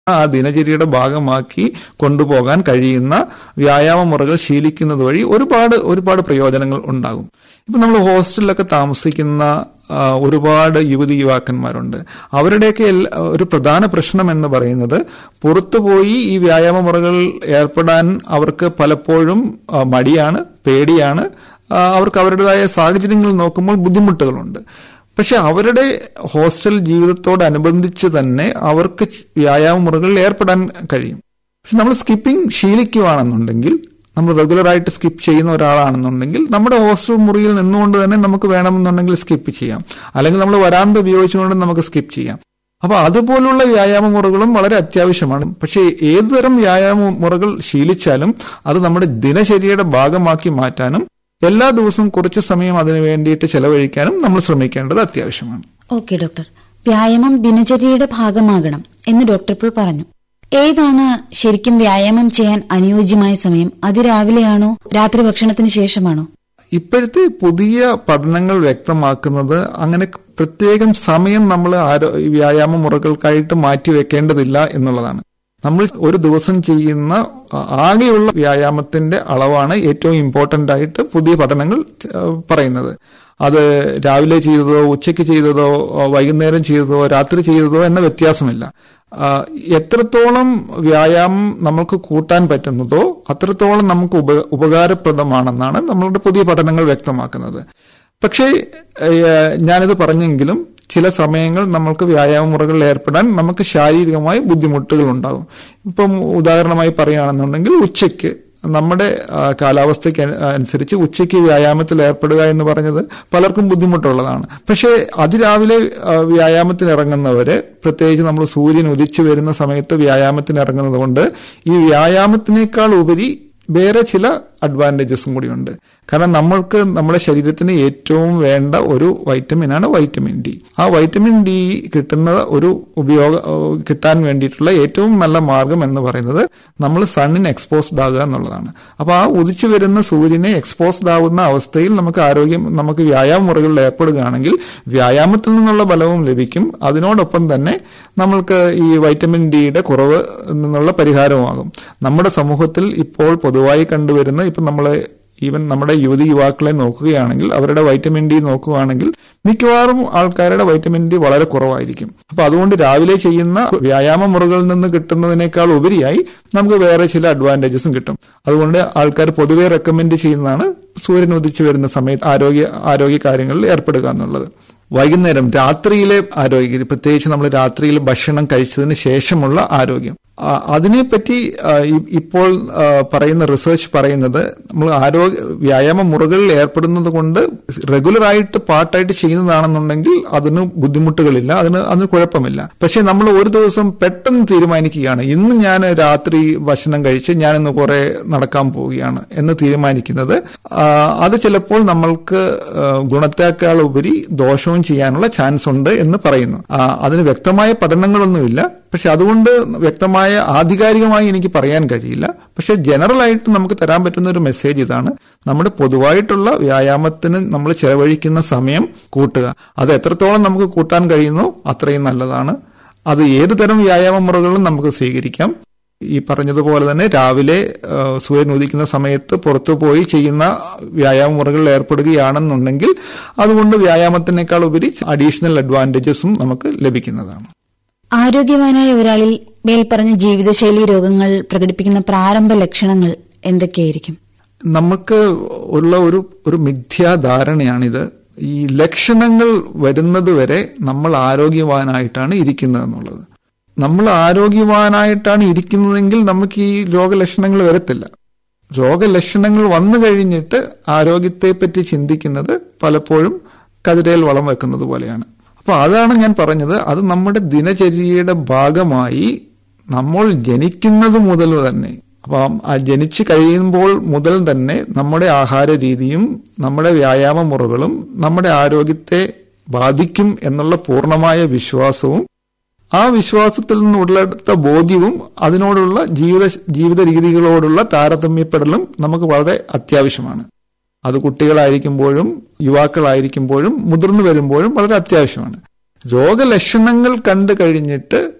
ആ ദിനചര്യയുടെ ഭാഗമാക്കി കൊണ്ടുപോകാൻ കഴിയുന്ന വ്യായാമ മുറകൾ ശീലിക്കുന്നത് വഴി ഒരുപാട് ഒരുപാട് പ്രയോജനങ്ങൾ ഉണ്ടാകും ഇപ്പൊ നമ്മൾ ഹോസ്റ്റലിലൊക്കെ താമസിക്കുന്ന ആ, ഒരുപാട് യുവതി യുവാക്കന്മാരുണ്ട് അവരുടെയൊക്കെ എല്ലാ- ഒരു പ്രധാന പ്രശ്നം എന്ന് പറയുന്നത് പുറത്തുപോയി ഈ വ്യായാമ മുറകൾ ഏർപ്പെടാൻ അവർക്ക് പലപ്പോഴും ആ, മടിയാണ് പേടിയാണ് ആ, അവർക്ക് അവരുടേതായ സാഹചര്യങ്ങൾ നോക്കുമ്പോൾ ബുദ്ധിമുട്ടുകളുണ്ട് പക്ഷെ അവരുടെ ഹോസ്റ്റൽ ജീവിതത്തോടനുബന്ധിച്ച് തന്നെ അവർക്ക് വ്യായാമ മുറകളിൽ ഏർപ്പെടാൻ കഴിയും പക്ഷെ നമ്മൾ സ്കിപ്പിംഗ് ശീലിക്കുകയാണെന്നുണ്ടെങ്കിൽ നമ്മൾ റെഗുലറായിട്ട് സ്കിപ്പ് ചെയ്യുന്ന ഒരാളാണെന്നുണ്ടെങ്കിൽ നമ്മുടെ ഹോസ്റ്റൽ മുറിയിൽ നിന്നുകൊണ്ട് തന്നെ നമുക്ക് വേണമെന്നുണ്ടെങ്കിൽ സ്കിപ്പ് ചെയ്യാം അല്ലെങ്കിൽ നമ്മൾ വരാന്ത ഉപയോഗിച്ചുകൊണ്ട് നമുക്ക് സ്കിപ്പ് ചെയ്യാം അപ്പൊ അതുപോലുള്ള വ്യായാമ മുറകളും വളരെ അത്യാവശ്യമാണ് പക്ഷേ ഏതുതരം വ്യായാമ മുറകൾ ശീലിച്ചാലും അത് നമ്മുടെ ദിനചര്യയുടെ ഭാഗമാക്കി മാറ്റാനും എല്ലാ ദിവസവും കുറച്ച് സമയം അതിനു വേണ്ടിയിട്ട് ചെലവഴിക്കാനും നമ്മൾ ശ്രമിക്കേണ്ടത് അത്യാവശ്യമാണ് ഓക്കെ ഡോക്ടർ വ്യായാമം ദിനചര്യയുടെ ഭാഗമാകണം എന്ന് ഡോക്ടർ ഇപ്പോൾ പറഞ്ഞു ഏതാണ് ശരിക്കും വ്യായാമം ചെയ്യാൻ അനുയോജ്യമായ സമയം അതിരാവിലെയാണോ രാത്രി ഭക്ഷണത്തിന് ശേഷമാണോ ഇപ്പോഴത്തെ പുതിയ പഠനങ്ങൾ വ്യക്തമാക്കുന്നത് അങ്ങനെ പ്രത്യേകം സമയം നമ്മൾ ആരോ വ്യായാമ മുറകൾക്കായിട്ട് മാറ്റിവെക്കേണ്ടതില്ല എന്നുള്ളതാണ് നമ്മൾ ഒരു ദിവസം ചെയ്യുന്ന ആ- ആകെയുള്ള വ്യായാമത്തിന്റെ അളവാണ് ഏറ്റവും ഇമ്പോർട്ടന്റ് ആയിട്ട് പുതിയ പഠനങ്ങൾ ആ, പറയുന്നത് അത് രാവിലെ ചെയ്തതോ ഉച്ചയ്ക്ക് ചെയ്തതോ ആ, വൈകുന്നേരം ചെയ്തതോ രാത്രി ചെയ്തതോ എന്ന വ്യത്യാസമില്ല ആ, എത്രത്തോളം വ്യായാമം നമുക്ക് കൂട്ടാൻ പറ്റുന്നതോ അത്രത്തോളം നമുക്ക് ഉപ ഉപകാരപ്രദമാണെന്നാണ് നമ്മളുടെ പുതിയ പഠനങ്ങൾ വ്യക്തമാക്കുന്നത് പക്ഷേ ഏഹ്, ഞാനിത് പറഞ്ഞെങ്കിലും ചില സമയങ്ങൾ നമ്മൾക്ക് വ്യായാമ മുറകളിൽ ഏർപ്പെടാൻ നമുക്ക് ശാരീരികമായി ബുദ്ധിമുട്ടുകൾ ഉണ്ടാകും ഇപ്പം ഉദാഹരണമായി പറയുകയാണെന്നുണ്ടെങ്കിൽ ഉച്ചയ്ക്ക് നമ്മുടെ ആ, കാലാവസ്ഥയ്ക്ക് അനു- അനുസരിച്ച് ഉച്ചയ്ക്ക് വ്യായാമത്തിൽ ഏർപ്പെടുക എന്ന് പറഞ്ഞത് പലർക്കും ബുദ്ധിമുട്ടുള്ളതാണ് പക്ഷേ അതിരാവിലെ ആ, വ്യായാമത്തിന് ഇറങ്ങുന്നവര് പ്രത്യേകിച്ച് നമ്മൾ സൂര്യൻ ഉദിച്ചു വരുന്ന സമയത്ത് വ്യായാമത്തിന് ഇറങ്ങുന്നത് കൊണ്ട് ഈ വ്യായാമത്തിനേക്കാൾ ഉപരി വേറെ ചില അഡ്വാൻറ്റേജസും കൂടിയുണ്ട് കാരണം നമ്മൾക്ക് നമ്മുടെ ശരീരത്തിന് ഏറ്റവും വേണ്ട ഒരു വൈറ്റമിനാണ് വൈറ്റമിൻ ഡി ആ വൈറ്റമിൻ ഡി കിട്ടുന്ന ഒരു ഉപയോഗ ഏഹ് കിട്ടാൻ വേണ്ടിയിട്ടുള്ള ഏറ്റവും നല്ല മാർഗം എന്ന് പറയുന്നത് നമ്മൾ സണ്ണിന് എക്സ്പോസ്ഡ് ആകുക എന്നുള്ളതാണ് അപ്പൊ ആ ഉദിച്ചു വരുന്ന സൂര്യനെ എക്സ്പോസ്ഡ് ആവുന്ന അവസ്ഥയിൽ നമുക്ക് ആരോഗ്യം നമുക്ക് വ്യായാമ മുറകളിൽ ഏർപ്പെടുകയാണെങ്കിൽ വ്യായാമത്തിൽ നിന്നുള്ള ബലവും ലഭിക്കും അതിനോടൊപ്പം തന്നെ നമ്മൾക്ക് ഈ വൈറ്റമിൻ ഡിയുടെ കുറവ് നിന്നുള്ള പരിഹാരവുമാകും നമ്മുടെ സമൂഹത്തിൽ ഇപ്പോൾ പൊതുവായി കണ്ടുവരുന്ന ഇപ്പം നമ്മൾ ഈവൻ നമ്മുടെ യുവതി യുവാക്കളെ നോക്കുകയാണെങ്കിൽ അവരുടെ വൈറ്റമിൻ ഡി നോക്കുകയാണെങ്കിൽ മിക്കവാറും ആൾക്കാരുടെ വൈറ്റമിൻ ഡി വളരെ കുറവായിരിക്കും അപ്പൊ അതുകൊണ്ട് രാവിലെ ചെയ്യുന്ന വ്യായാമ മുറകളിൽ നിന്ന് കിട്ടുന്നതിനേക്കാൾ ഉപരിയായി നമുക്ക് വേറെ ചില അഡ്വാൻറ്റേജസും കിട്ടും അതുകൊണ്ട് ആൾക്കാർ പൊതുവെ റെക്കമെൻഡ് ചെയ്യുന്നതാണ് സൂര്യൻ ഉദിച്ചു വരുന്ന സമയത്ത് ആരോഗ്യ ആരോഗ്യ കാര്യങ്ങളിൽ ഏർപ്പെടുക എന്നുള്ളത് വൈകുന്നേരം രാത്രിയിലെ ആരോഗ്യം പ്രത്യേകിച്ച് നമ്മൾ രാത്രിയിൽ ഭക്ഷണം കഴിച്ചതിന് ശേഷമുള്ള ആരോഗ്യം ആ, അതിനെപ്പറ്റി ആ, ഇ- ഇപ്പോൾ ആ, പറയുന്ന റിസർച്ച് പറയുന്നത് നമ്മൾ ആരോഗ്യ വ്യായാമ മുറകളിൽ ഏർപ്പെടുന്നത് കൊണ്ട് റെഗുലറായിട്ട് പാർട്ടായിട്ട് ചെയ്യുന്നതാണെന്നുണ്ടെങ്കിൽ അതിന് ബുദ്ധിമുട്ടുകളില്ല അതിന് അതിന് കുഴപ്പമില്ല പക്ഷെ നമ്മൾ ഒരു ദിവസം പെട്ടെന്ന് തീരുമാനിക്കുകയാണ് ഇന്ന് ഞാൻ രാത്രി ഭക്ഷണം കഴിച്ച് ഞാൻ ഇന്ന് കുറെ നടക്കാൻ പോവുകയാണ് എന്ന് തീരുമാനിക്കുന്നത് ആ, അത് ചിലപ്പോൾ നമ്മൾക്ക് ആ, ഗുണത്തേക്കാൾ ഉപരി ദോഷവും ചെയ്യാനുള്ള ചാൻസ് ഉണ്ട് എന്ന് പറയുന്നു ആ, അതിന് വ്യക്തമായ പഠനങ്ങളൊന്നുമില്ല പക്ഷെ അതുകൊണ്ട് വ്യക്തമായ ആധികാരികമായി എനിക്ക് പറയാൻ കഴിയില്ല പക്ഷെ ജനറൽ ആയിട്ട് നമുക്ക് തരാൻ പറ്റുന്ന ഒരു മെസ്സേജ് ഇതാണ് നമ്മുടെ പൊതുവായിട്ടുള്ള വ്യായാമത്തിന് നമ്മൾ ചെലവഴിക്കുന്ന സമയം കൂട്ടുക അത് എത്രത്തോളം നമുക്ക് കൂട്ടാൻ കഴിയുന്നു അത്രയും നല്ലതാണ് അത് ഏത് തരം വ്യായാമ മുറകളും നമുക്ക് സ്വീകരിക്കാം ഈ പറഞ്ഞതുപോലെ തന്നെ രാവിലെ ആ, സൂര്യൻ ഉദിക്കുന്ന സമയത്ത് പുറത്തു പോയി ചെയ്യുന്ന വ്യായാമ മുറകളിൽ ഏർപ്പെടുകയാണെന്നുണ്ടെങ്കിൽ അതുകൊണ്ട് വ്യായാമത്തിനേക്കാൾ ഉപരി അഡീഷണൽ അഡ്വാൻറ്റേജസും നമുക്ക് ലഭിക്കുന്നതാണ് ആരോഗ്യവാനായ ഒരാളിൽ മേൽപ്പറഞ്ഞ ജീവിതശൈലി രോഗങ്ങൾ പ്രകടിപ്പിക്കുന്ന പ്രാരംഭ ലക്ഷണങ്ങൾ എന്തൊക്കെയായിരിക്കും നമുക്ക് ഉള്ള ഒരു ഒരു മിഥ്യാധാരണയാണിത് ഈ ലക്ഷണങ്ങൾ വരുന്നത് വരെ നമ്മൾ ആരോഗ്യവാനായിട്ടാണ് ഇരിക്കുന്നത് എന്നുള്ളത് നമ്മൾ ആരോഗ്യവാനായിട്ടാണ് ഇരിക്കുന്നതെങ്കിൽ നമുക്ക് ഈ രോഗലക്ഷണങ്ങൾ വരത്തില്ല രോഗലക്ഷണങ്ങൾ വന്നു കഴിഞ്ഞിട്ട് ആരോഗ്യത്തെപ്പറ്റി ചിന്തിക്കുന്നത് പലപ്പോഴും കതിരയിൽ വളം വെക്കുന്നത് പോലെയാണ് അപ്പൊ അതാണ് ഞാൻ പറഞ്ഞത് അത് നമ്മുടെ ദിനചര്യയുടെ ഭാഗമായി നമ്മൾ ജനിക്കുന്നത് മുതൽ തന്നെ അപ്പം ആ ജനിച്ചു കഴിയുമ്പോൾ മുതൽ തന്നെ നമ്മുടെ ആഹാര രീതിയും നമ്മുടെ വ്യായാമ മുറകളും നമ്മുടെ ആരോഗ്യത്തെ ബാധിക്കും എന്നുള്ള പൂർണ്ണമായ വിശ്വാസവും ആ വിശ്വാസത്തിൽ നിന്നുള്ളെടുത്ത ബോധ്യവും അതിനോടുള്ള ജീവിത ജീവിത രീതികളോടുള്ള താരതമ്യപ്പെടലും നമുക്ക് വളരെ അത്യാവശ്യമാണ് അത് കുട്ടികളായിരിക്കുമ്പോഴും യുവാക്കളായിരിക്കുമ്പോഴും മുതിർന്നു വരുമ്പോഴും വളരെ അത്യാവശ്യമാണ് രോഗലക്ഷണങ്ങൾ കണ്ടു കഴിഞ്ഞിട്ട്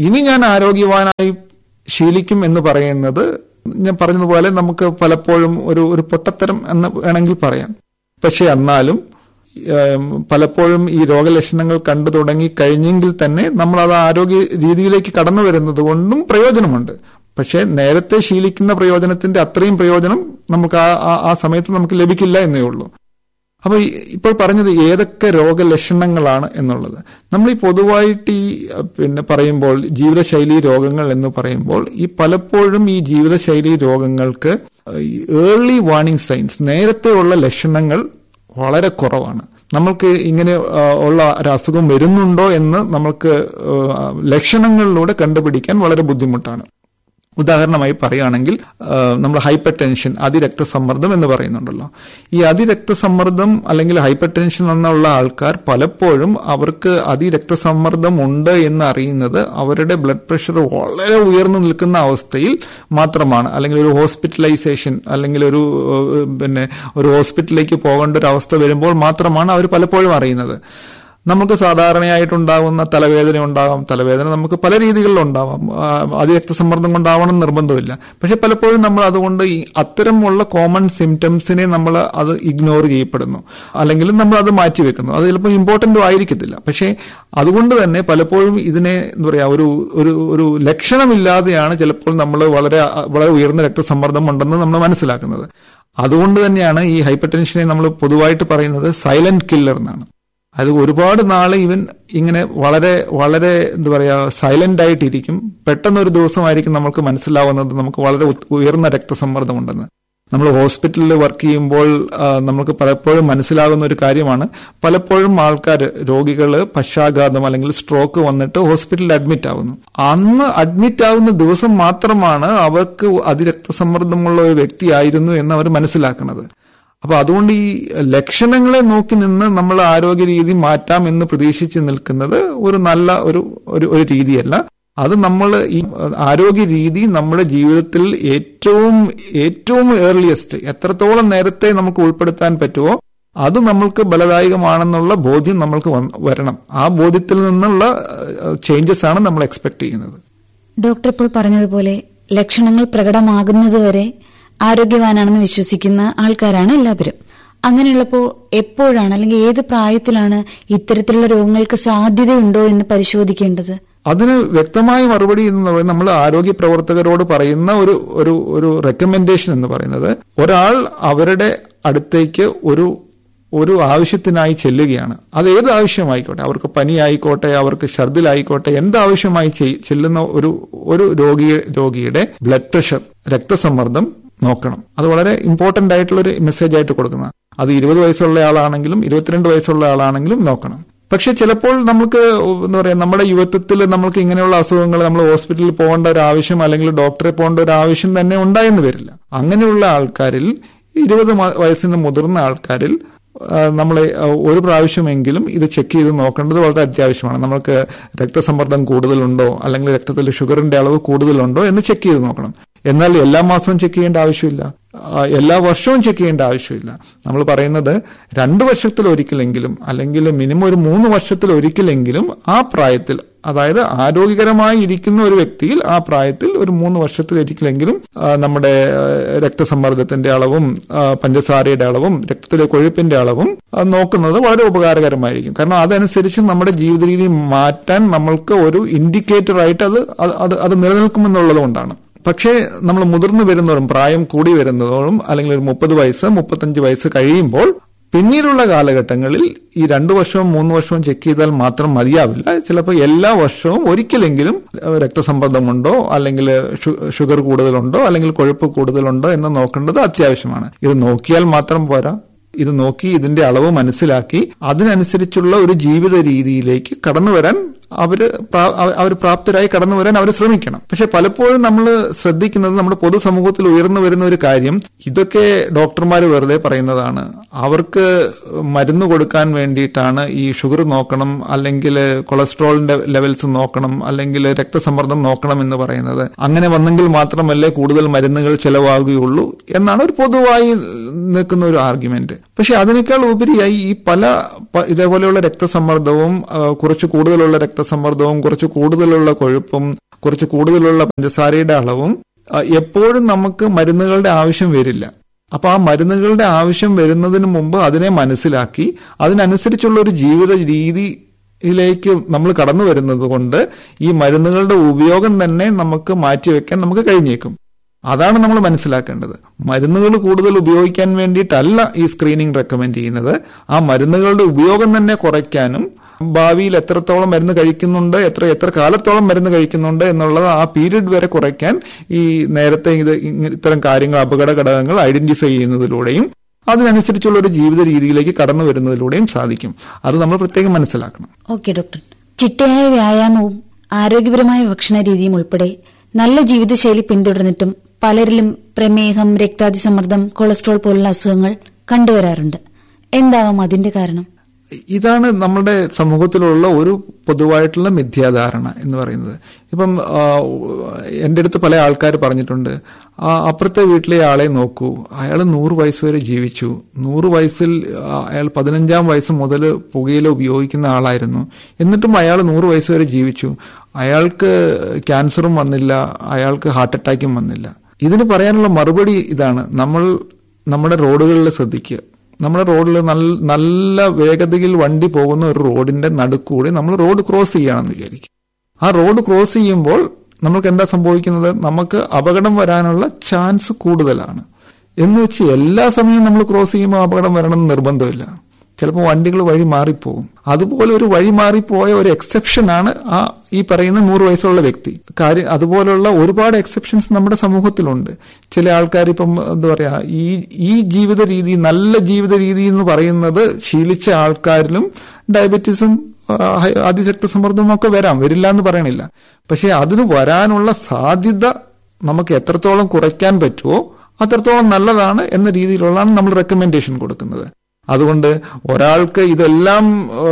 ഇനി ഞാൻ ആരോഗ്യവാനായി ശീലിക്കും എന്ന് പറയുന്നത് ഞാൻ പറഞ്ഞതുപോലെ നമുക്ക് പലപ്പോഴും ഒരു ഒരു പൊട്ടത്തരം എന്ന് വേണമെങ്കിൽ പറയാം പക്ഷെ എന്നാലും ഏം, പലപ്പോഴും ഈ രോഗലക്ഷണങ്ങൾ കണ്ടു തുടങ്ങി കഴിഞ്ഞെങ്കിൽ തന്നെ നമ്മൾ അത് ആരോഗ്യ രീതിയിലേക്ക് കടന്നു വരുന്നത് കൊണ്ടും പ്രയോജനമുണ്ട് പക്ഷെ നേരത്തെ ശീലിക്കുന്ന പ്രയോജനത്തിന്റെ അത്രയും പ്രയോജനം നമുക്ക് ആ ആ- ആ സമയത്ത് നമുക്ക് ലഭിക്കില്ല എന്നേ ഉള്ളൂ അപ്പൊ ഈ- ഇപ്പോൾ പറഞ്ഞത് ഏതൊക്കെ രോഗലക്ഷണങ്ങളാണ് എന്നുള്ളത് നമ്മൾ ഈ പൊതുവായിട്ട് ഈ അഹ്, പിന്നെ പറയുമ്പോൾ ജീവിതശൈലി രോഗങ്ങൾ എന്ന് പറയുമ്പോൾ ഈ പലപ്പോഴും ഈ ജീവിതശൈലി രോഗങ്ങൾക്ക് ഏർലി വാർണിംഗ് സൈൻസ് നേരത്തെ ഉള്ള ലക്ഷണങ്ങൾ വളരെ കുറവാണ് നമ്മൾക്ക് ഇങ്ങനെ ആ, ഉള്ള ഒരു അസുഖം വരുന്നുണ്ടോ എന്ന് നമുക്ക് ആ, ലക്ഷണങ്ങളിലൂടെ കണ്ടുപിടിക്കാൻ വളരെ ബുദ്ധിമുട്ടാണ് ഉദാഹരണമായി പറയുകയാണെങ്കിൽ ആ, നമ്മൾ ഹൈപ്പർ ടെൻഷൻ അതിരക്തസമ്മർദ്ദം എന്ന് പറയുന്നുണ്ടല്ലോ ഈ അതിരക്തസമ്മർദ്ദം അല്ലെങ്കിൽ ഹൈപ്പർ ടെൻഷൻ എന്നുള്ള ആൾക്കാർ പലപ്പോഴും അവർക്ക് അതിരക്തസമ്മർദ്ദം ഉണ്ട് എന്ന് അറിയുന്നത് അവരുടെ ബ്ലഡ് പ്രഷർ വളരെ ഉയർന്നു നിൽക്കുന്ന അവസ്ഥയിൽ മാത്രമാണ് അല്ലെങ്കിൽ ഒരു ഹോസ്പിറ്റലൈസേഷൻ അല്ലെങ്കിൽ ഒരു ഏഹ്, പിന്നെ ഒരു ഹോസ്പിറ്റലിലേക്ക് പോകേണ്ട ഒരു അവസ്ഥ വരുമ്പോൾ മാത്രമാണ് അവർ പലപ്പോഴും അറിയുന്നത് നമുക്ക് സാധാരണയായിട്ടുണ്ടാകുന്ന തലവേദന ഉണ്ടാകാം തലവേദന നമുക്ക് പല രീതികളിൽ ഉണ്ടാവാം ആ, അതിരക്തസമ്മർദ്ദം കൊണ്ടാവണം എന്ന് നിർബന്ധമില്ല പക്ഷെ പലപ്പോഴും നമ്മൾ അതുകൊണ്ട് ഈ അത്തരമുള്ള കോമൺ സിംറ്റംസിനെ നമ്മൾ അത് ഇഗ്നോർ ചെയ്യപ്പെടുന്നു അല്ലെങ്കിൽ നമ്മൾ അത് മാറ്റിവെക്കുന്നു അത് ചിലപ്പോൾ ഇമ്പോർട്ടന്റും ആയിരിക്കത്തില്ല പക്ഷേ അതുകൊണ്ട് തന്നെ പലപ്പോഴും ഇതിനെ എന്താ പറയാ ഒരു ഒരു ഒരു ലക്ഷണമില്ലാതെയാണ് ചിലപ്പോൾ നമ്മൾ വളരെ വളരെ ഉയർന്ന രക്തസമ്മർദ്ദം ഉണ്ടെന്ന് നമ്മൾ മനസ്സിലാക്കുന്നത് അതുകൊണ്ട് തന്നെയാണ് ഈ ഹൈപ്പർ ടെൻഷനെ നമ്മൾ പൊതുവായിട്ട് പറയുന്നത് സൈലന്റ് കില്ലർ എന്നാണ് അത് ഒരുപാട് നാളെ ഇവൻ ഇങ്ങനെ വളരെ വളരെ എന്താ പറയാ സൈലന്റ് ആയിട്ടിരിക്കും പെട്ടെന്ന് ഒരു ദിവസമായിരിക്കും നമുക്ക് മനസ്സിലാവുന്നത് നമുക്ക് വളരെ ഉ- ഉയർന്ന രക്തസമ്മർദ്ദം ഉണ്ടെന്ന് നമ്മൾ ഹോസ്പിറ്റലിൽ വർക്ക് ചെയ്യുമ്പോൾ ആ, നമുക്ക് പലപ്പോഴും മനസ്സിലാകുന്ന ഒരു കാര്യമാണ് പലപ്പോഴും ആൾക്കാർ രോഗികൾ പക്ഷാഘാതം അല്ലെങ്കിൽ സ്ട്രോക്ക് വന്നിട്ട് ഹോസ്പിറ്റലിൽ അഡ്മിറ്റ് ആവുന്നു അന്ന് അഡ്മിറ്റ് ആവുന്ന ദിവസം മാത്രമാണ് അവർക്ക് അതിരക്തസമ്മർദ്ദമുള്ള ഒരു വ്യക്തിയായിരുന്നു എന്ന് അവർ മനസ്സിലാക്കുന്നത് അപ്പൊ അതുകൊണ്ട് ഈ ലക്ഷണങ്ങളെ നോക്കി നിന്ന് നമ്മൾ ആരോഗ്യ രീതി മാറ്റാം എന്ന് പ്രതീക്ഷിച്ച് നിൽക്കുന്നത് ഒരു നല്ല ഒരു ഒരു ഒരു രീതിയല്ല അത് നമ്മൾ ഈ ആരോഗ്യ രീതി നമ്മുടെ ജീവിതത്തിൽ ഏറ്റവും ഏറ്റവും ഏർലിയസ്റ്റ് എത്രത്തോളം നേരത്തെ നമുക്ക് ഉൾപ്പെടുത്താൻ പറ്റുമോ അത് നമ്മൾക്ക് ബലദായകമാണെന്നുള്ള ബോധ്യം നമ്മൾക്ക് വന്ന് വരണം ആ ബോധ്യത്തിൽ നിന്നുള്ള ചേഞ്ചസ് ആണ് നമ്മൾ എക്സ്പെക്ട് ചെയ്യുന്നത് ഡോക്ടർ ഇപ്പോൾ പറഞ്ഞതുപോലെ ലക്ഷണങ്ങൾ പ്രകടമാകുന്നതുവരെ ആരോഗ്യവാനാണെന്ന് വിശ്വസിക്കുന്ന ആൾക്കാരാണ് എല്ലാവരും അങ്ങനെയുള്ളപ്പോൾ എപ്പോഴാണ് അല്ലെങ്കിൽ ഏത് പ്രായത്തിലാണ് ഇത്തരത്തിലുള്ള രോഗങ്ങൾക്ക് സാധ്യതയുണ്ടോ എന്ന് പരിശോധിക്കേണ്ടത് അതിന് വ്യക്തമായ മറുപടി എന്ന് പറയുന്നത് നമ്മൾ ആരോഗ്യ പ്രവർത്തകരോട് പറയുന്ന ഒരു ഒരു ഒരു റെക്കമെൻഡേഷൻ എന്ന് പറയുന്നത് ഒരാൾ അവരുടെ അടുത്തേക്ക് ഒരു ഒരു ആവശ്യത്തിനായി ചെല്ലുകയാണ് അത് ഏത് ആവശ്യമായിക്കോട്ടെ അവർക്ക് പനി ആയിക്കോട്ടെ അവർക്ക് ഛർദിലായിക്കോട്ടെ എന്താവശ്യമായി ചെയ്- ചെല്ലുന്ന ഒരു ഒരു രോഗി രോഗിയുടെ ബ്ലഡ് പ്രഷർ രക്തസമ്മർദ്ദം നോക്കണം അത് വളരെ ഇമ്പോർട്ടന്റ് ആയിട്ടുള്ള ഒരു മെസ്സേജ് ആയിട്ട് കൊടുക്കുന്ന അത് ഇരുപത് വയസ്സുള്ള ആളാണെങ്കിലും ഇരുപത്തിരണ്ട് വയസ്സുള്ള ആളാണെങ്കിലും നോക്കണം പക്ഷെ ചിലപ്പോൾ നമുക്ക് എന്താ പറയാ നമ്മുടെ യുവത്വത്തിൽ നമ്മൾക്ക് ഇങ്ങനെയുള്ള അസുഖങ്ങൾ നമ്മൾ ഹോസ്പിറ്റലിൽ പോകേണ്ട ഒരു ആവശ്യം അല്ലെങ്കിൽ ഡോക്ടറെ പോകേണ്ട ഒരു ആവശ്യം തന്നെ ഉണ്ടായെന്ന് വരില്ല അങ്ങനെയുള്ള ആൾക്കാരിൽ ഇരുപത് മ- വയസ്സിന് മുതിർന്ന ആൾക്കാരിൽ നമ്മൾ ഒരു പ്രാവശ്യമെങ്കിലും ഇത് ചെക്ക് ചെയ്ത് നോക്കേണ്ടത് വളരെ അത്യാവശ്യമാണ് നമുക്ക് രക്തസമ്മർദ്ദം കൂടുതലുണ്ടോ അല്ലെങ്കിൽ രക്തത്തിൽ ഷുഗറിന്റെ അളവ് കൂടുതലുണ്ടോ എന്ന് ചെക്ക് ചെയ്ത് നോക്കണം എന്നാൽ എല്ലാ മാസവും ചെക്ക് ചെയ്യേണ്ട ആവശ്യമില്ല ആ, എല്ലാ വർഷവും ചെക്ക് ചെയ്യേണ്ട ആവശ്യമില്ല നമ്മൾ പറയുന്നത് രണ്ട് വർഷത്തിൽ ഒരിക്കലെങ്കിലും അല്ലെങ്കിൽ മിനിമം ഒരു മൂന്ന് വർഷത്തിൽ ഒരിക്കലെങ്കിലും ആ പ്രായത്തിൽ അതായത് ആരോഗ്യകരമായി ഇരിക്കുന്ന ഒരു വ്യക്തിയിൽ ആ പ്രായത്തിൽ ഒരു മൂന്ന് വർഷത്തിൽ ഒരിക്കലെങ്കിലും ആ, നമ്മുടെ ആ, രക്തസമ്മർദ്ദത്തിന്റെ അളവും ആ, പഞ്ചസാരയുടെ അളവും രക്തത്തിലെ കൊഴുപ്പിന്റെ അളവും ആ, നോക്കുന്നത് വളരെ ഉപകാരകരമായിരിക്കും കാരണം അതനുസരിച്ച് നമ്മുടെ ജീവിത രീതി മാറ്റാൻ നമ്മൾക്ക് ഒരു ഇൻഡിക്കേറ്റർ ആയിട്ട് അത് അത് അത് അത് നിലനിൽക്കുമെന്നുള്ളത് കൊണ്ടാണ് പക്ഷേ നമ്മൾ മുതിർന്നു വരുന്നതോറും പ്രായം കൂടി വരുന്നതോറും അല്ലെങ്കിൽ ഒരു മുപ്പത് വയസ്സ് മുപ്പത്തഞ്ച് വയസ്സ് കഴിയുമ്പോൾ പിന്നീടുള്ള കാലഘട്ടങ്ങളിൽ ഈ രണ്ടു വർഷവും മൂന്ന് വർഷവും ചെക്ക് ചെയ്താൽ മാത്രം മതിയാവില്ല ചിലപ്പോൾ എല്ലാ വർഷവും ഒരിക്കലെങ്കിലും ഏഹ്, രക്തസമ്മർദ്ദമുണ്ടോ അല്ലെങ്കിൽ ഷു- ഷുഗർ കൂടുതലുണ്ടോ അല്ലെങ്കിൽ കൊഴുപ്പ് കൂടുതലുണ്ടോ എന്ന് നോക്കേണ്ടത് അത്യാവശ്യമാണ് ഇത് നോക്കിയാൽ മാത്രം പോരാ ഇത് നോക്കി ഇതിന്റെ അളവ് മനസ്സിലാക്കി അതിനനുസരിച്ചുള്ള ഒരു ജീവിത രീതിയിലേക്ക് കടന്നു വരാൻ അവര് പ്രാ- അവ- അവർ പ്രാപ്തരായി കടന്നു വരാൻ അവർ ശ്രമിക്കണം പക്ഷെ പലപ്പോഴും നമ്മൾ ശ്രദ്ധിക്കുന്നത് നമ്മുടെ പൊതുസമൂഹത്തിൽ ഉയർന്നു വരുന്ന ഒരു കാര്യം ഇതൊക്കെ ഡോക്ടർമാർ വെറുതെ പറയുന്നതാണ് അവർക്ക് മരുന്ന് കൊടുക്കാൻ വേണ്ടിയിട്ടാണ് ഈ ഷുഗർ നോക്കണം അല്ലെങ്കിൽ കൊളസ്ട്രോളിന്റെ ലെവൽസ് നോക്കണം അല്ലെങ്കിൽ രക്തസമ്മർദ്ദം നോക്കണം എന്ന് പറയുന്നത് അങ്ങനെ വന്നെങ്കിൽ മാത്രമല്ലേ കൂടുതൽ മരുന്നുകൾ ചെലവാകുകയുള്ളൂ എന്നാണ് ഒരു പൊതുവായി നിൽക്കുന്ന ഒരു ആർഗ്യുമെന്റ് പക്ഷെ അതിനേക്കാൾ ഉപരിയായി ഈ പല പ- ഇതേപോലെയുള്ള രക്തസമ്മർദ്ദവും ആ, കുറച്ച് കൂടുതലുള്ള രക്തസമ്മർദ്ദം രക്തസമ്മർദ്ദവും കുറച്ച് കൂടുതലുള്ള കൊഴുപ്പും കുറച്ച് കൂടുതലുള്ള പഞ്ചസാരയുടെ അളവും ആ, എപ്പോഴും നമുക്ക് മരുന്നുകളുടെ ആവശ്യം വരില്ല അപ്പൊ ആ മരുന്നുകളുടെ ആവശ്യം വരുന്നതിന് മുമ്പ് അതിനെ മനസ്സിലാക്കി അതിനനുസരിച്ചുള്ള ഒരു ജീവിത രീതിയിലേക്ക് നമ്മൾ കടന്നു വരുന്നത് കൊണ്ട് ഈ മരുന്നുകളുടെ ഉപയോഗം തന്നെ നമുക്ക് മാറ്റിവെക്കാൻ നമുക്ക് കഴിഞ്ഞേക്കും അതാണ് നമ്മൾ മനസ്സിലാക്കേണ്ടത് മരുന്നുകൾ കൂടുതൽ ഉപയോഗിക്കാൻ വേണ്ടിയിട്ടല്ല ഈ സ്ക്രീനിങ് റെക്കമെൻഡ് ചെയ്യുന്നത് ആ മരുന്നുകളുടെ ഉപയോഗം തന്നെ കുറയ്ക്കാനും ഭാവിയിൽ എത്രത്തോളം മരുന്ന് കഴിക്കുന്നുണ്ട് എത്ര എത്ര കാലത്തോളം മരുന്ന് കഴിക്കുന്നുണ്ട് എന്നുള്ളത് ആ പീരീഡ് വരെ കുറയ്ക്കാൻ ഈ നേരത്തെ ഇത് ഇങ്ങ- ഇത്തരം കാര്യങ്ങൾ അപകട ഘടകങ്ങൾ ഐഡന്റിഫൈ ചെയ്യുന്നതിലൂടെയും അതിനനുസരിച്ചുള്ള ഒരു ജീവിത രീതിയിലേക്ക് കടന്നു വരുന്നതിലൂടെയും സാധിക്കും അത് നമ്മൾ പ്രത്യേകം മനസ്സിലാക്കണം ഓക്കെ ഡോക്ടർ ചിട്ടയായ വ്യായാമവും ആരോഗ്യപരമായ ഭക്ഷണ രീതിയും ഉൾപ്പെടെ നല്ല ജീവിതശൈലി പിന്തുടർന്നിട്ടും പലരിലും പ്രമേഹം രക്താതിസമ്മർദ്ദം കൊളസ്ട്രോൾ പോലുള്ള അസുഖങ്ങൾ കണ്ടുവരാറുണ്ട് എന്താവാം അതിന്റെ കാരണം ഇതാണ് നമ്മുടെ സമൂഹത്തിലുള്ള ഒരു പൊതുവായിട്ടുള്ള മിഥ്യാധാരണ എന്ന് പറയുന്നത് ഇപ്പം ആ, എൻ്റെ അടുത്ത് പല ആൾക്കാർ പറഞ്ഞിട്ടുണ്ട് ആ അപ്പുറത്തെ വീട്ടിലെ ആളെ നോക്കൂ അയാൾ നൂറ് വയസ്സ് വരെ ജീവിച്ചു നൂറ് വയസ്സിൽ ആ, അയാൾ പതിനഞ്ചാം വയസ്സ് മുതൽ പുകയില ഉപയോഗിക്കുന്ന ആളായിരുന്നു എന്നിട്ടും അയാൾ നൂറ് വയസ്സ് വരെ ജീവിച്ചു അയാൾക്ക് ക്യാൻസറും വന്നില്ല അയാൾക്ക് ഹാർട്ട് അറ്റാക്കും വന്നില്ല ഇതിന് പറയാനുള്ള മറുപടി ഇതാണ് നമ്മൾ നമ്മുടെ റോഡുകളിൽ ശ്രദ്ധിക്കുക നമ്മുടെ റോഡിൽ നല്ല നല്ല വേഗതയിൽ വണ്ടി പോകുന്ന ഒരു റോഡിന്റെ നടുക്കൂടെ നമ്മൾ റോഡ് ക്രോസ് ചെയ്യുകയാണെന്ന് വിചാരിക്കും ആ റോഡ് ക്രോസ് ചെയ്യുമ്പോൾ നമുക്ക് എന്താ സംഭവിക്കുന്നത് നമുക്ക് അപകടം വരാനുള്ള ചാൻസ് കൂടുതലാണ് എന്ന് വെച്ച് എല്ലാ സമയവും നമ്മൾ ക്രോസ് ചെയ്യുമ്പോൾ അപകടം വരണമെന്ന് നിർബന്ധമില്ല ചിലപ്പോൾ വണ്ടികൾ വഴി മാറിപ്പോകും അതുപോലെ ഒരു വഴി മാറിപ്പോയ ഒരു എക്സെപ്ഷൻ ആണ് ആ ഈ പറയുന്ന നൂറ് വയസ്സുള്ള വ്യക്തി കാര്യം അതുപോലുള്ള ഒരുപാട് എക്സെപ്ഷൻസ് നമ്മുടെ സമൂഹത്തിലുണ്ട് ചില ആൾക്കാർ ഇപ്പം എന്താ പറയാ ഈ ഈ ജീവിത രീതി നല്ല ജീവിത രീതി എന്ന് പറയുന്നത് ശീലിച്ച ആൾക്കാരിലും ഡയബറ്റീസും ആ, ഹൈ- അതിരക്തസമ്മർദ്ദവും ഒക്കെ വരാം വരില്ല എന്ന് പറയണില്ല പക്ഷെ അതിന് വരാനുള്ള സാധ്യത നമുക്ക് എത്രത്തോളം കുറയ്ക്കാൻ പറ്റുമോ അത്രത്തോളം നല്ലതാണ് എന്ന രീതിയിലുള്ളതാണ് നമ്മൾ റെക്കമെൻഡേഷൻ കൊടുക്കുന്നത് അതുകൊണ്ട് ഒരാൾക്ക് ഇതെല്ലാം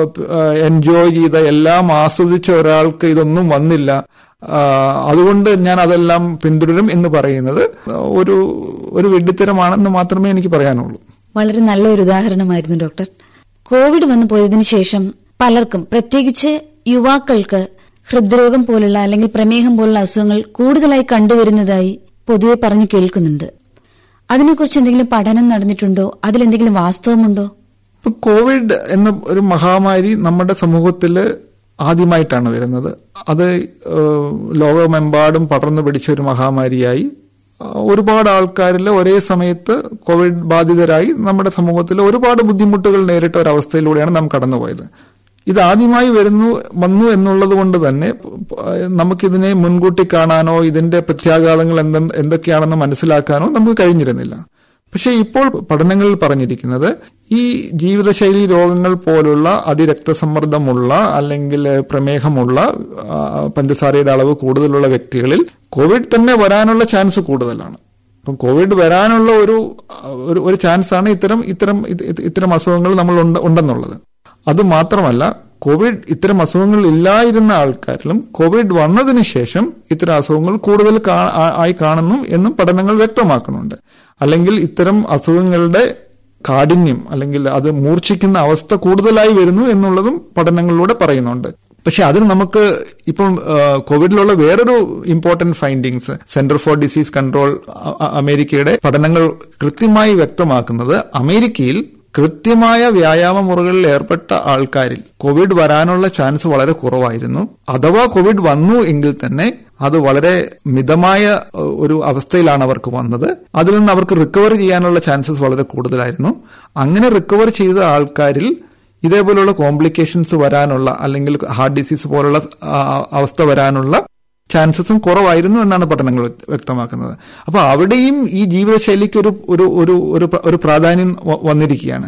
എൻജോയ് ചെയ്ത എല്ലാം ആസ്വദിച്ച ഒരാൾക്ക് ഇതൊന്നും വന്നില്ല ആ, അതുകൊണ്ട് ഞാൻ അതെല്ലാം പിന്തുടരും എന്ന് പറയുന്നത് ഒരു ഒരു വെഡിത്തരമാണെന്ന് മാത്രമേ എനിക്ക് പറയാനുള്ളൂ വളരെ നല്ലൊരു ഉദാഹരണമായിരുന്നു ഡോക്ടർ കോവിഡ് വന്നു പോയതിനു ശേഷം പലർക്കും പ്രത്യേകിച്ച് യുവാക്കൾക്ക് ഹൃദ്രോഗം പോലുള്ള അല്ലെങ്കിൽ പ്രമേഹം പോലുള്ള അസുഖങ്ങൾ കൂടുതലായി കണ്ടുവരുന്നതായി പൊതുവെ പറഞ്ഞു കേൾക്കുന്നുണ്ട് അതിനെക്കുറിച്ച് എന്തെങ്കിലും പഠനം നടന്നിട്ടുണ്ടോ അതിലെന്തെങ്കിലും വാസ്തവമുണ്ടോ ഇപ്പൊ കോവിഡ് എന്ന ഒരു മഹാമാരി നമ്മുടെ സമൂഹത്തിൽ ആദ്യമായിട്ടാണ് വരുന്നത് അത് ഏഹ്, ലോകമെമ്പാടും പടർന്നു പിടിച്ച ഒരു മഹാമാരിയായി ആ, ഒരുപാട് ആൾക്കാരിൽ ഒരേ സമയത്ത് കോവിഡ് ബാധിതരായി നമ്മുടെ സമൂഹത്തിൽ ഒരുപാട് ബുദ്ധിമുട്ടുകൾ നേരിട്ട ഒരവസ്ഥയിലൂടെയാണ് നാം കടന്നുപോയത് ഇത് ആദ്യമായി വരുന്നു വന്നു എന്നുള്ളത് കൊണ്ട് തന്നെ പ- നമുക്കിതിനെ മുൻകൂട്ടി കാണാനോ ഇതിന്റെ പ്രത്യാഘാതങ്ങൾ എന്ത എന്തൊക്കെയാണെന്ന് മനസ്സിലാക്കാനോ നമുക്ക് കഴിഞ്ഞിരുന്നില്ല പക്ഷേ ഇപ്പോൾ പഠനങ്ങളിൽ പറഞ്ഞിരിക്കുന്നത് ഈ ജീവിതശൈലി രോഗങ്ങൾ പോലുള്ള അതിരക്തസമ്മർദ്ദമുള്ള അല്ലെങ്കിൽ പ്രമേഹമുള്ള ആ, പഞ്ചസാരയുടെ അളവ് കൂടുതലുള്ള വ്യക്തികളിൽ കോവിഡ് തന്നെ വരാനുള്ള ചാൻസ് കൂടുതലാണ് അപ്പം കോവിഡ് വരാനുള്ള ഒരു ഒരു ഒരു ചാൻസ് ആണ് ഇത്തരം ഇത്തരം ഇത് ഇത് ഇത്തരം അസുഖങ്ങൾ നമ്മൾ ഉണ്ട്- ഉണ്ടെന്നുള്ളത് അത് മാത്രമല്ല കോവിഡ് ഇത്തരം അസുഖങ്ങൾ ഇല്ലായിരുന്ന ആൾക്കാരിലും കോവിഡ് വന്നതിന് ശേഷം ഇത്തരം അസുഖങ്ങൾ കൂടുതൽ കാ- ആ- ആയി കാണുന്നു എന്നും പഠനങ്ങൾ വ്യക്തമാക്കുന്നുണ്ട് അല്ലെങ്കിൽ ഇത്തരം അസുഖങ്ങളുടെ കാഠിന്യം അല്ലെങ്കിൽ അത് മൂർച്ഛിക്കുന്ന അവസ്ഥ കൂടുതലായി വരുന്നു എന്നുള്ളതും പഠനങ്ങളിലൂടെ പറയുന്നുണ്ട് പക്ഷെ അതിന് നമുക്ക് ഇപ്പം ആ, കോവിഡിലുള്ള വേറൊരു important findings centre for disease control അ- അ- അമേരിക്കയുടെ പഠനങ്ങൾ കൃത്യമായി വ്യക്തമാക്കുന്നത് അമേരിക്കയിൽ കൃത്യമായ വ്യായാമ മുറകളിൽ ഏർപ്പെട്ട ആൾക്കാരിൽ കോവിഡ് വരാനുള്ള ചാൻസ് വളരെ കുറവായിരുന്നു അഥവാ കോവിഡ് വന്നു എങ്കിൽ തന്നെ അത് വളരെ മിതമായ ഏഹ്, ഒരു അവസ്ഥയിലാണ് അവർക്ക് വന്നത് അതിൽ നിന്ന് അവർക്ക് റിക്കവർ ചെയ്യാനുള്ള ചാൻസസ് വളരെ കൂടുതലായിരുന്നു അങ്ങനെ റിക്കവർ ചെയ്ത ആൾക്കാരിൽ ഇതേപോലുള്ള കോംപ്ലിക്കേഷൻസ് വരാനുള്ള അല്ലെങ്കിൽ ഹാർട്ട് ഡിസീസ് പോലുള്ള ആ, അവസ്ഥ വരാനുള്ള ചാൻസസും കുറവായിരുന്നു എന്നാണ് പഠനങ്ങൾ വ്യക്ത- വ്യക്തമാക്കുന്നത് അപ്പൊ അവിടെയും ഈ ജീവിതശൈലിക്ക് ഒരു ഒരു ഒരു ഒരു പ്ര- ഒരു പ്രാധാന്യം വ- വന്നിരിക്കുകയാണ്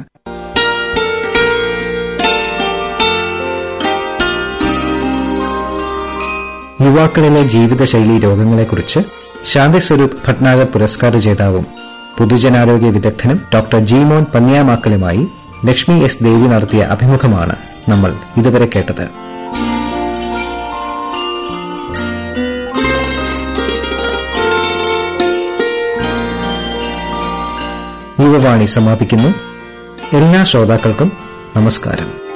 യുവാക്കളിലെ ജീവിതശൈലി രോഗങ്ങളെക്കുറിച്ച് ശാന്തിസ്വരൂപ് ഭട്നാഗർ പുരസ്കാര ജേതാവും പൊതുജനാരോഗ്യ വിദഗ്ധനും ഡോക്ടർ ജീമോൻ പന്യാമാക്കലുമായി ലക്ഷ്മി എസ് ദേവി നടത്തിയ അഭിമുഖമാണ് നമ്മൾ ഇതുവരെ കേട്ടത് യുവവാണി സമാപിക്കുന്നു എല്ലാ ശ്രോതാക്കൾക്കും നമസ്കാരം